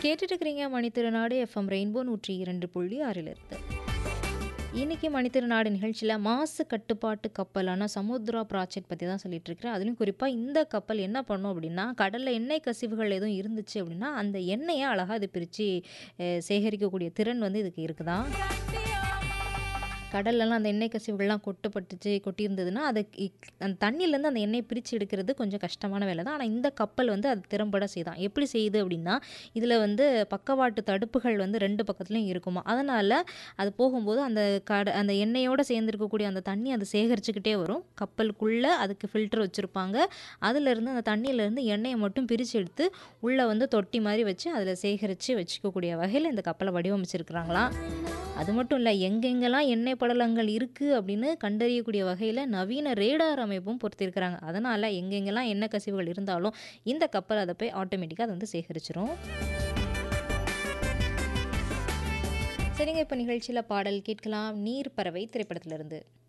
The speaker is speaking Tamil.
கேட்டுட்டு இருக்கிறீங்க மணித்திருநாடு எஃப்எம் ரெயின்போ நூற்றி இரண்டு புள்ளி ஆறில் இருந்து இன்னைக்கு மணித்திருநாடு நிகழ்ச்சியில் மாசு கட்டுப்பாட்டு கப்பலான சமுத்ரா ப்ராஜெக்ட் பற்றி தான் சொல்லிட்டு இருக்கிறேன் அதுலேயும் குறிப்பாக இந்த கப்பல் என்ன பண்ணும் அப்படின்னா கடலில் எண்ணெய் கசிவுகள் எதுவும் இருந்துச்சு அப்படின்னா அந்த எண்ணெயை அழகாக இது பிரித்து சேகரிக்கக்கூடிய திறன் வந்து இதுக்கு இருக்குதான் கடல்லலாம் அந்த எண்ணெய் கசிவுகள்லாம் கொட்டப்பட்டுச்சு கொட்டியிருந்ததுன்னா அது இக்- அந்த தண்ணியிலேருந்து அந்த எண்ணெய் பிரித்து எடுக்கிறது கொஞ்சம் கஷ்டமான வேலை தான் ஆனால் இந்த கப்பல் வந்து அது திறம்பட செய்தான் எப்படி செய்யுது அப்படின்னா இதில் வந்து பக்கவாட்டு தடுப்புகள் வந்து ரெண்டு பக்கத்துலையும் இருக்குமா அதனால் அது போகும்போது அந்த கட அந்த எண்ணெயோடு சேர்ந்துருக்கக்கூடிய அந்த தண்ணி அது சேகரிச்சுக்கிட்டே வரும் கப்பலுக்குள்ளே அதுக்கு ஃபில்டர் வச்சுருப்பாங்க அதுலேருந்து அந்த தண்ணியிலேருந்து எண்ணெயை மட்டும் பிரித்து எடுத்து உள்ளே வந்து தொட்டி மாதிரி வச்சு அதில் சேகரித்து வச்சுக்கக்கூடிய வகையில் இந்த கப்பலை வடிவமைச்சிருக்கிறாங்களாம் அது மட்டும் இல்லை எங்கெங்கெல்லாம் எண்ணெய் படலங்கள் இருக்குது அப்படின்னு கண்டறியக்கூடிய வகையில் நவீன ரேடார் அமைப்பும் பொறுத்திருக்கிறாங்க அதனால் எங்கெங்கெல்லாம் எண்ணெய் கசிவுகள் இருந்தாலும் இந்த கப்பல் அதை போய் ஆட்டோமேட்டிக்காக அதை வந்து சேகரிச்சிரும் சரிங்க இப்போ நிகழ்ச்சியில் பாடல் கேட்கலாம் நீர் பறவை திரைப்படத்திலிருந்து